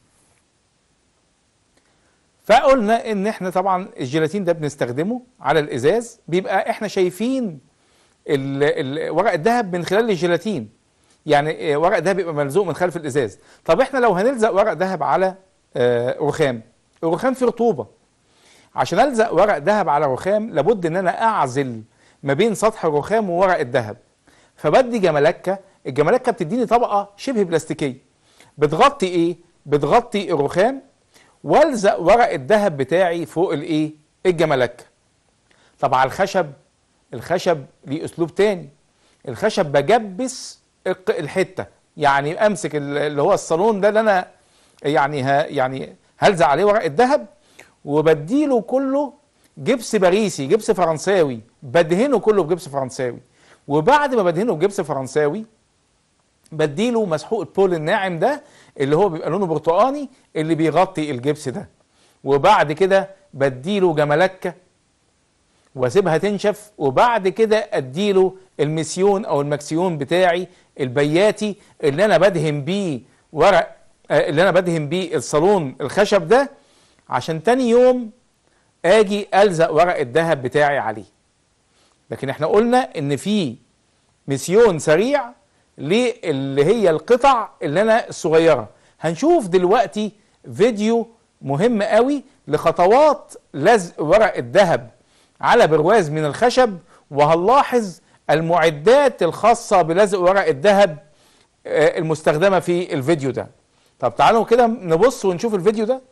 فقلنا ان احنا طبعا الجيلاتين ده بنستخدمه على الازاز بيبقى احنا شايفين ورق الذهب من خلال الجيلاتين يعني ورق ده بيبقى ملزوق من خلف الازاز طب احنا لو هنلزق ورق ذهب على رخام الرخام فيه رطوبه عشان الزق ورق ذهب على رخام لابد ان انا اعزل ما بين سطح الرخام وورق الذهب فبدي جملكه الجملكه بتديني طبقه شبه بلاستيكيه بتغطي ايه بتغطي الرخام والزق ورق الذهب بتاعي فوق الايه الجملكه طب على الخشب الخشب ليه اسلوب تاني الخشب بجبس الحته يعني امسك اللي هو الصالون ده اللي انا يعني ها يعني هلزق عليه ورق الذهب وبديله كله جبس باريسي جبس فرنساوي بدهنه كله بجبس فرنساوي وبعد ما بدهنه بجبس فرنساوي بديله مسحوق البول الناعم ده اللي هو بيبقى لونه برتقاني اللي بيغطي الجبس ده وبعد كده بديله جملكه واسيبها تنشف وبعد كده اديله المسيون او المكسيون بتاعي البياتي اللي انا بدهن بيه ورق اللي انا بدهن بيه الصالون الخشب ده عشان تاني يوم اجي الزق ورق الذهب بتاعي عليه لكن احنا قلنا ان في مسيون سريع للي هي القطع اللي انا الصغيره هنشوف دلوقتي فيديو مهم قوي لخطوات لزق ورق الذهب على برواز من الخشب وهنلاحظ المعدات الخاصة بلزق ورق الذهب آه، المستخدمة في الفيديو ده طب تعالوا كده نبص ونشوف الفيديو ده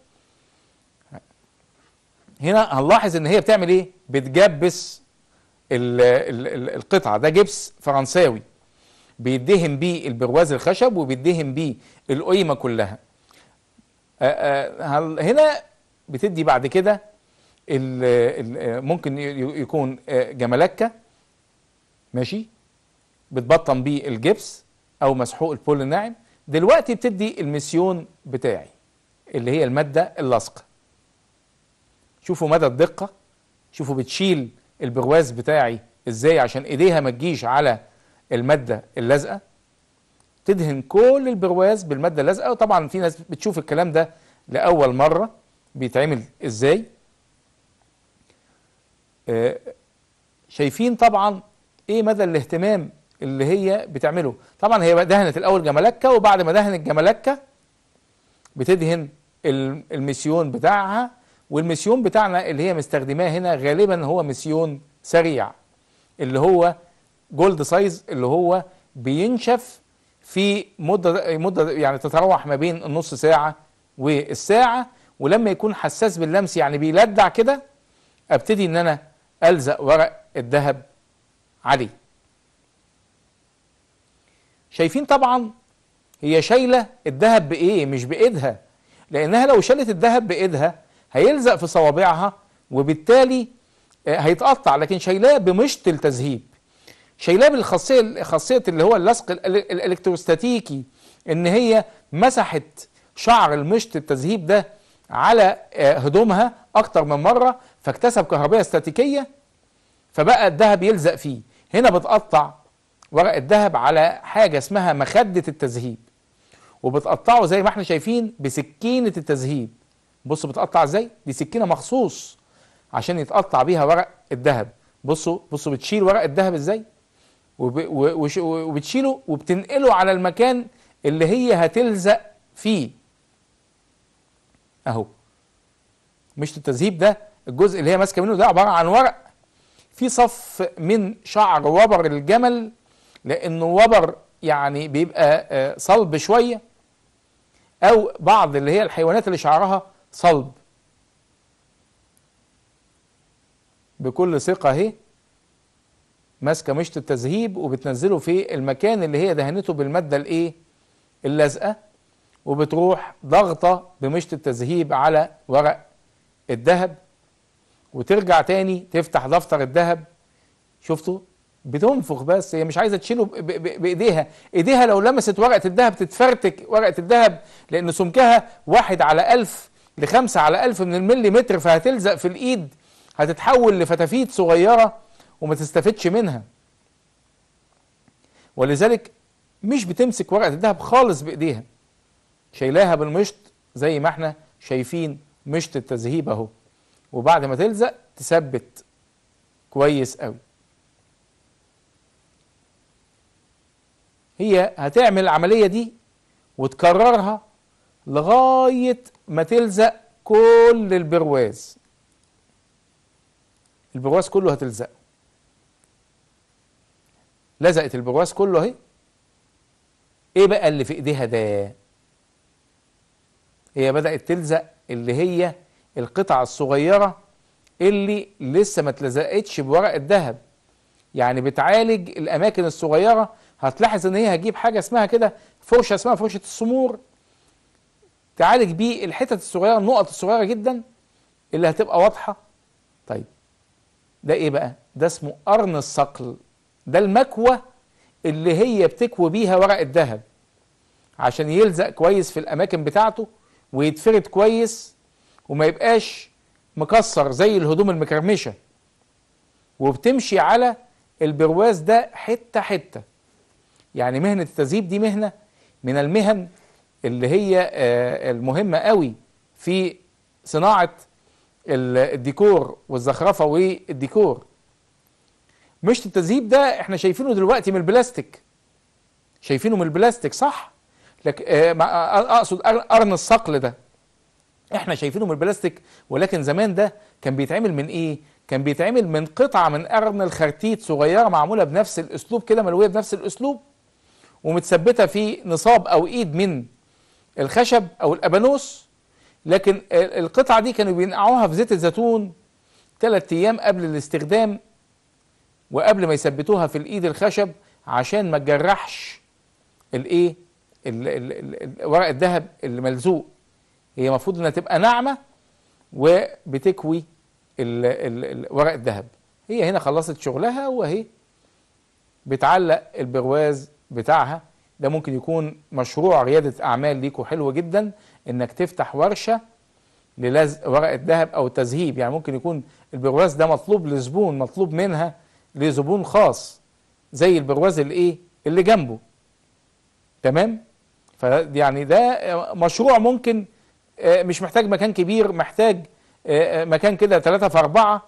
هنا هنلاحظ ان هي بتعمل ايه بتجبس ال ال ال القطعة ده جبس فرنساوي بيدهن بيه البرواز الخشب وبيدهن بيه القيمة كلها آه، آه، هنا بتدي بعد كده ممكن يكون جملكه ماشي بتبطن بيه الجبس او مسحوق البول الناعم دلوقتي بتدي المسيون بتاعي اللي هي الماده اللصقه شوفوا مدى الدقه شوفوا بتشيل البرواز بتاعي ازاي عشان ايديها ما تجيش على الماده اللازقه تدهن كل البرواز بالماده اللازقه وطبعا في ناس بتشوف الكلام ده لاول مره بيتعمل ازاي آه شايفين طبعا ايه مدى الاهتمام اللي هي بتعمله طبعا هي دهنت الاول جملكه وبعد ما دهنت جملكه بتدهن المسيون بتاعها والمسيون بتاعنا اللي هي مستخدماه هنا غالبا هو مسيون سريع اللي هو جولد سايز اللي هو بينشف في مده مده يعني تتراوح ما بين النص ساعه والساعه ولما يكون حساس باللمس يعني بيلدع كده ابتدي ان انا الزق ورق الذهب عليه شايفين طبعا هي شايله الذهب بايه مش بايدها لانها لو شالت الذهب بايدها هيلزق في صوابعها وبالتالي آه، هيتقطع لكن شايلاه بمشط التذهيب شايلاه بالخاصيه خاصيه اللي هو اللصق الالكتروستاتيكي ان هي مسحت شعر المشط التذهيب ده على آه، هدومها اكتر من مره فاكتسب كهربيه استاتيكيه فبقى الذهب يلزق فيه هنا بتقطع ورق الذهب على حاجه اسمها مخده التذهيب وبتقطعه زي ما احنا شايفين بسكينه التذهيب بصوا بتقطع ازاي دي سكينه مخصوص عشان يتقطع بيها ورق الذهب بصوا بصوا بتشيل ورق الذهب ازاي وبتشيله وبتنقله على المكان اللي هي هتلزق فيه اهو مش التذهيب ده الجزء اللي هي ماسكه منه ده عباره عن ورق في صف من شعر وبر الجمل لانه وبر يعني بيبقى آه، صلب شويه او بعض اللي هي الحيوانات اللي شعرها صلب بكل ثقه اهي ماسكه مشط التذهيب وبتنزله في المكان اللي هي دهنته بالماده الايه اللازقه وبتروح ضغطه بمشط التذهيب على ورق الذهب وترجع تاني تفتح دفتر الذهب شفتوا بتنفخ بس هي مش عايزه تشيله بايديها ايديها لو لمست ورقه الذهب تتفرتك ورقه الذهب لان سمكها واحد على ألف لخمسة على ألف من المليمتر فهتلزق في الايد هتتحول لفتافيت صغيره وما تستفدش منها ولذلك مش بتمسك ورقه الذهب خالص بايديها شايلاها بالمشط زي ما احنا شايفين مشط التذهيب اهو وبعد ما تلزق تثبت كويس قوي هي هتعمل العملية دي وتكررها لغاية ما تلزق كل البرواز البرواز كله هتلزقه لزقت البرواز كله اهي ايه بقى اللي في ايديها ده هي بدأت تلزق اللي هي القطع الصغيرة اللي لسه ما اتلزقتش بورق الذهب يعني بتعالج الأماكن الصغيرة هتلاحظ إن هي هتجيب حاجة اسمها كده فرشة اسمها فرشة السمور تعالج بيه الحتت الصغيرة النقط الصغيرة جدا اللي هتبقى واضحة طيب ده ايه بقى ده اسمه قرن الصقل ده المكوى اللي هي بتكوي بيها ورق الذهب عشان يلزق كويس في الاماكن بتاعته ويتفرد كويس وما يبقاش مكسر زي الهدوم المكرمشه وبتمشي على البرواز ده حته حته يعني مهنه التذهيب دي مهنه من المهن اللي هي آه، المهمه قوي في صناعه الديكور والزخرفه والديكور مشط التذهيب ده احنا شايفينه دلوقتي من البلاستيك شايفينه من البلاستيك صح لك آه اقصد قرن الصقل ده احنا شايفينه من البلاستيك ولكن زمان ده كان بيتعمل من ايه كان بيتعمل من قطعه من قرن الخرتيت صغيره معموله بنفس الاسلوب كده ملويه بنفس الاسلوب ومتثبته في نصاب او ايد من الخشب او الابانوس لكن القطعه دي كانوا بينقعوها في زيت الزيتون ثلاث ايام قبل الاستخدام وقبل ما يثبتوها في الايد الخشب عشان ما تجرحش الايه ورق الذهب اللي ملزوق هي المفروض انها تبقى ناعمه وبتكوي ورق الذهب هي هنا خلصت شغلها وهي بتعلق البرواز بتاعها ده ممكن يكون مشروع ريادة أعمال ليكوا حلو جدا إنك تفتح ورشة للزق ورق الذهب أو تذهيب يعني ممكن يكون البرواز ده مطلوب لزبون مطلوب منها لزبون خاص زي البرواز اللي إيه اللي جنبه تمام فيعني ده مشروع ممكن مش محتاج مكان كبير محتاج مكان كده ثلاثة في أربعة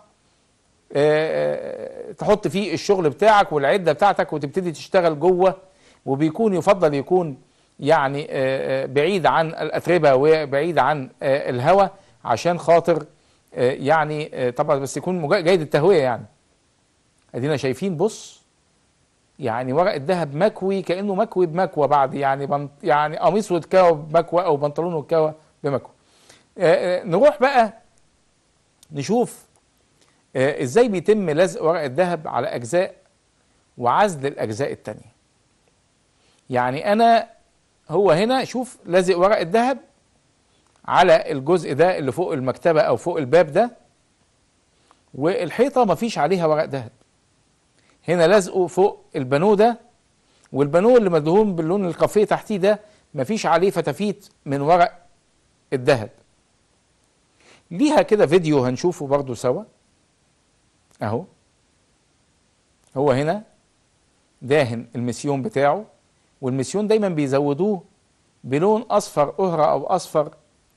تحط فيه الشغل بتاعك والعدة بتاعتك وتبتدي تشتغل جوه وبيكون يفضل يكون يعني بعيد عن الأتربة وبعيد عن الهواء عشان خاطر يعني طبعا بس يكون جيد التهوية يعني ادينا شايفين بص يعني ورق الذهب مكوي كانه مكوي بمكوى بعد يعني بنط يعني قميص واتكوى بمكوى او بنطلون واتكوى بمكوى نروح بقى نشوف ازاي بيتم لزق ورق الذهب على اجزاء وعزل الاجزاء التانية يعني انا هو هنا شوف لازق ورق الذهب على الجزء ده اللي فوق المكتبة او فوق الباب ده والحيطة مفيش عليها ورق ذهب هنا لازقه فوق البانو ده والبانو اللي مدهون باللون الكافيه تحتيه ده مفيش عليه فتافيت من ورق الذهب ليها كده فيديو هنشوفه برضو سوا اهو هو هنا داهن المسيون بتاعه والمسيون دايما بيزودوه بلون اصفر قهرة او اصفر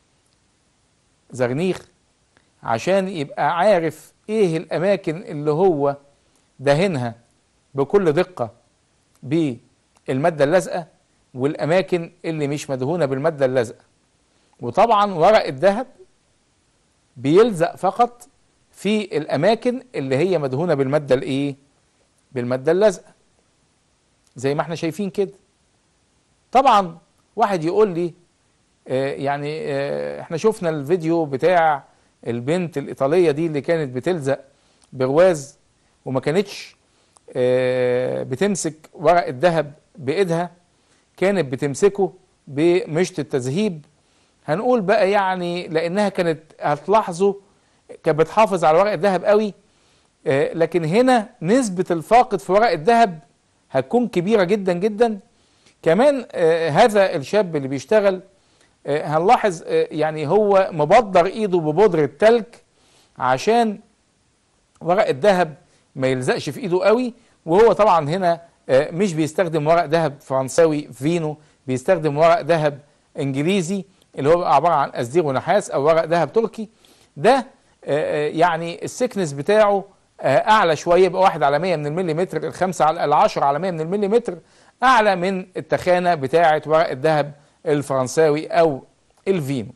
زغنيخ عشان يبقى عارف ايه الاماكن اللي هو دهنها بكل دقة بالمادة اللازقة والاماكن اللي مش مدهونة بالمادة اللازقة وطبعا ورق الذهب بيلزق فقط في الاماكن اللي هي مدهونه بالماده الايه بالماده اللازقه زي ما احنا شايفين كده طبعا واحد يقول لي آه يعني آه احنا شفنا الفيديو بتاع البنت الايطاليه دي اللي كانت بتلزق برواز وما كانتش آه بتمسك ورق الذهب بايدها كانت بتمسكه بمشط التذهيب هنقول بقى يعني لانها كانت هتلاحظوا كانت بتحافظ على ورق الذهب قوي آه لكن هنا نسبة الفاقد في ورق الذهب هتكون كبيرة جدا جدا كمان آه هذا الشاب اللي بيشتغل آه هنلاحظ يعني هو مبدر ايده ببودرة تلج عشان ورق الذهب ما يلزقش في ايده قوي وهو طبعا هنا مش بيستخدم ورق ذهب فرنساوي فينو بيستخدم ورق ذهب انجليزي اللي هو عبارة عن أزدير ونحاس أو ورق ذهب تركي ده يعني السكنس بتاعه أعلى شوية يبقى واحد على 100 من المليمتر الخمسة على العشرة على 100 من المليمتر أعلى من التخانة بتاعة ورق الذهب الفرنساوي أو الفينو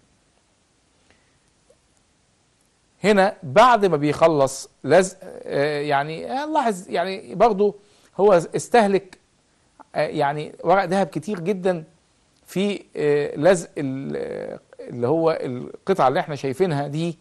هنا بعد ما بيخلص لزق يعني نلاحظ يعني برضو هو استهلك يعني ورق ذهب كتير جدا في لزق اللي هو القطعة اللي احنا شايفينها دي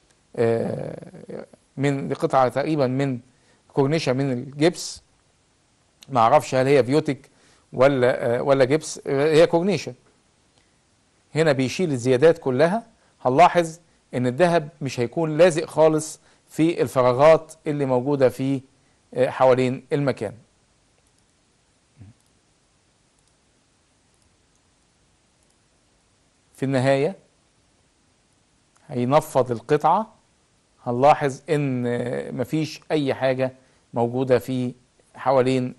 من قطعة تقريبا من كورنيشة من الجبس ما اعرفش هل هي بيوتك ولا ولا جبس هي كورنيشة هنا بيشيل الزيادات كلها هنلاحظ ان الذهب مش هيكون لازق خالص في الفراغات اللي موجودة في حوالين المكان في النهاية هينفض القطعة هنلاحظ ان مفيش اي حاجة موجودة في حوالين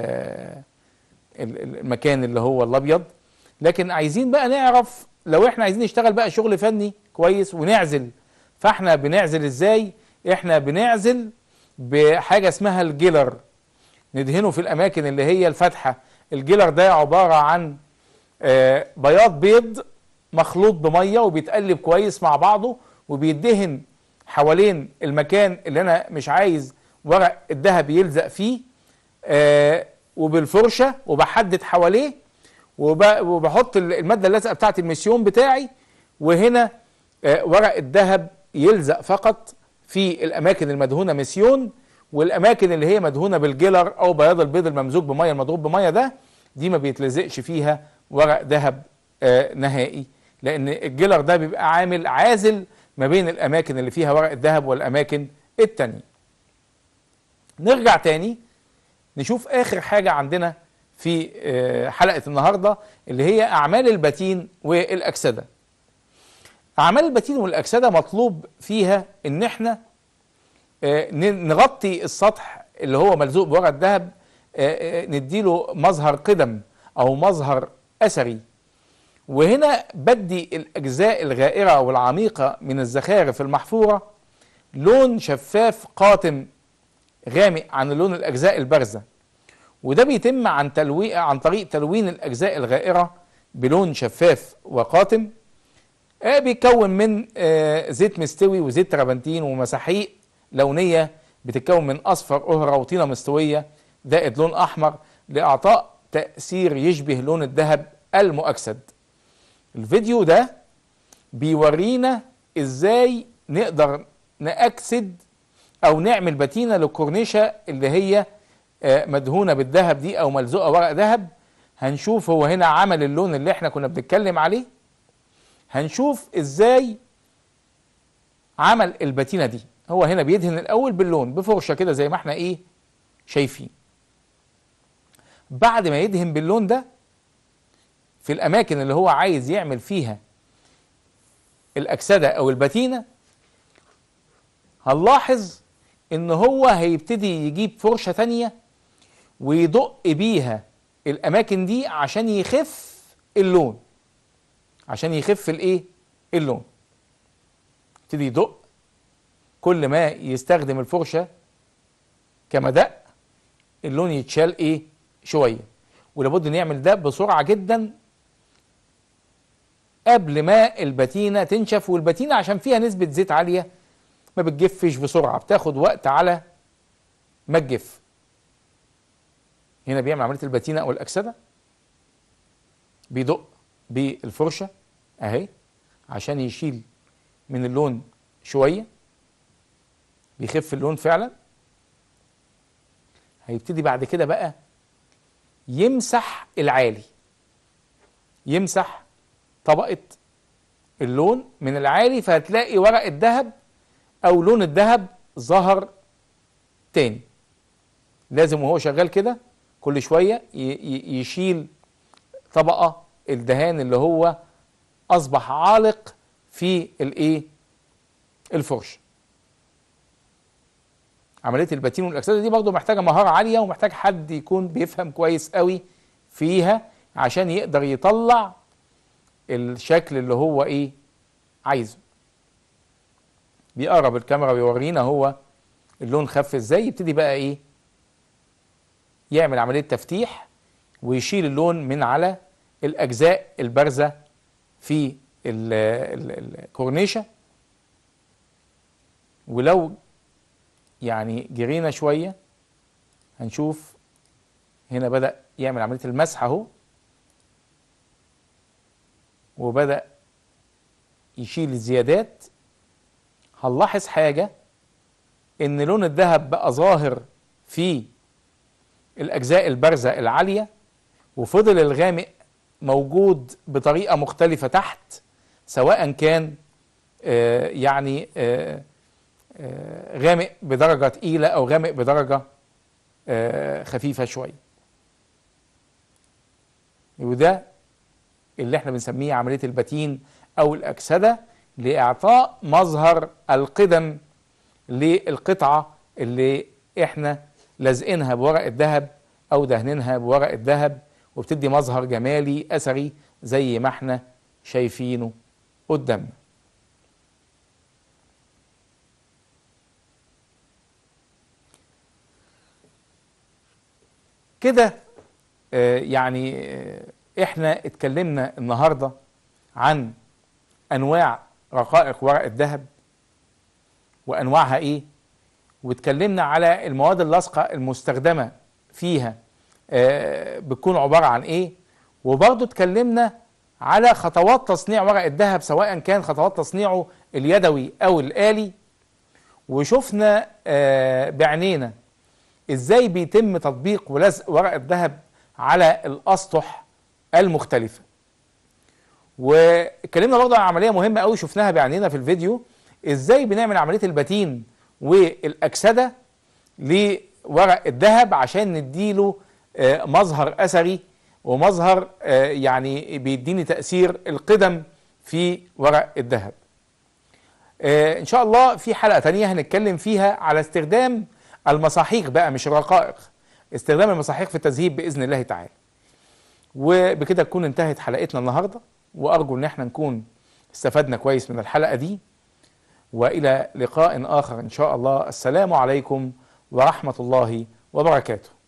المكان اللي هو الابيض لكن عايزين بقى نعرف لو احنا عايزين نشتغل بقى شغل فني كويس ونعزل فاحنا بنعزل ازاي احنا بنعزل بحاجة اسمها الجيلر ندهنه في الاماكن اللي هي الفاتحة الجيلر ده عبارة عن آه، بياض بيض مخلوط بمية وبيتقلب كويس مع بعضه وبيدهن حوالين المكان اللي انا مش عايز ورق الذهب يلزق فيه آه، وبالفرشة وبحدد حواليه وب- وبحط ال- المادة اللازقة بتاعت المسيون بتاعي وهنا آه، ورق الذهب يلزق فقط في الأماكن المدهونة مسيون والأماكن اللي هي مدهونة بالجلر أو بياض البيض الممزوج بمية المضروب بمية ده دي ما بيتلزقش فيها ورق ذهب آه، نهائي لأن الجلر ده بيبقى عامل عازل ما بين الأماكن اللي فيها ورق الذهب والأماكن التانية نرجع تاني نشوف آخر حاجة عندنا في آه، حلقة النهاردة اللي هي أعمال البتين والأكسدة أعمال البتين والأكسدة مطلوب فيها إن إحنا آه، ن- نغطي السطح اللي هو ملزوق بورق الذهب آه، آه، نديله مظهر قدم أو مظهر أثري وهنا بدي الأجزاء الغائرة والعميقة من الزخارف المحفورة لون شفاف قاتم غامق عن لون الأجزاء البارزة وده بيتم عن تلوي عن طريق تلوين الأجزاء الغائرة بلون شفاف وقاتم آه، بيتكون من آه، زيت مستوي وزيت تربنتين ومساحيق لونية بتتكون من أصفر أهرة وطينة مستوية زائد لون أحمر لإعطاء تأثير يشبه لون الذهب المؤكسد الفيديو ده بيورينا ازاي نقدر نأكسد او نعمل بتينة للكورنيشة اللي هي آه، مدهونة بالذهب دي او ملزوقة ورق ذهب هنشوف هو هنا عمل اللون اللي احنا كنا بنتكلم عليه هنشوف ازاي عمل البتينة دي هو هنا بيدهن الاول باللون بفرشة كده زي ما احنا ايه شايفين بعد ما يدهن باللون ده في الاماكن اللي هو عايز يعمل فيها الاكسده او البتينه هنلاحظ ان هو هيبتدي يجيب فرشه تانية ويدق بيها الاماكن دي عشان يخف اللون عشان يخف الايه اللون يبتدي يدق كل ما يستخدم الفرشه كمدق اللون يتشال ايه شويه ولابد نعمل ده بسرعه جدا قبل ما البتينه تنشف والبتينه عشان فيها نسبه زيت عاليه ما بتجفش بسرعه بتاخد وقت على ما تجف هنا بيعمل عمليه البتينه او الاكسده بيدق بالفرشه اهي عشان يشيل من اللون شويه بيخف اللون فعلا هيبتدي بعد كده بقى يمسح العالي يمسح طبقة اللون من العالي فهتلاقي ورق الذهب او لون الذهب ظهر تاني لازم وهو شغال كده كل شوية ي- ي- يشيل طبقة الدهان اللي هو اصبح عالق في الايه الفرش عملية الباتين والاكسده دي برضه محتاجة مهارة عالية ومحتاج حد يكون بيفهم كويس قوي فيها عشان يقدر يطلع الشكل اللي هو ايه عايزه بيقرب الكاميرا ويورينا هو اللون خف ازاي يبتدي بقى ايه يعمل عملية تفتيح ويشيل اللون من على الأجزاء البارزة في ال- ال- الكورنيشة ولو يعني جرينا شوية هنشوف هنا بدأ يعمل عملية المسح اهو وبدأ يشيل الزيادات هنلاحظ حاجة ان لون الذهب بقى ظاهر في الاجزاء البارزة العالية وفضل الغامق موجود بطريقة مختلفة تحت سواء كان آه يعني آه آه غامق بدرجة تقيلة او غامق بدرجة آه خفيفة شوية وده اللي احنا بنسميه عملية البتين او الاكسدة لاعطاء مظهر القدم للقطعة اللي احنا لازقينها بورق الذهب او دهنينها بورق الذهب وبتدي مظهر جمالي اثري زي ما احنا شايفينه قدامنا كده آه، يعني آه، احنا اتكلمنا النهارده عن انواع رقائق ورق الذهب وانواعها ايه واتكلمنا على المواد اللاصقه المستخدمه فيها آه، بتكون عباره عن ايه وبرضه اتكلمنا على خطوات تصنيع ورق الذهب سواء كان خطوات تصنيعه اليدوي او الالي وشفنا آه، بعينينا ازاي بيتم تطبيق ولزق ورق الذهب على الاسطح المختلفه واتكلمنا برضه عن عمليه مهمه قوي شفناها بعينينا في الفيديو ازاي بنعمل عمليه الباتين والاكسده لورق الذهب عشان نديله آه، مظهر اثري ومظهر آه، يعني بيديني تاثير القدم في ورق الذهب آه، ان شاء الله في حلقه تانية هنتكلم فيها على استخدام المصاحيق بقى مش الرقائق استخدام المصاحيق في التذهيب باذن الله تعالى وبكده تكون انتهت حلقتنا النهارده وارجو ان احنا نكون استفدنا كويس من الحلقه دي والى لقاء اخر ان شاء الله السلام عليكم ورحمه الله وبركاته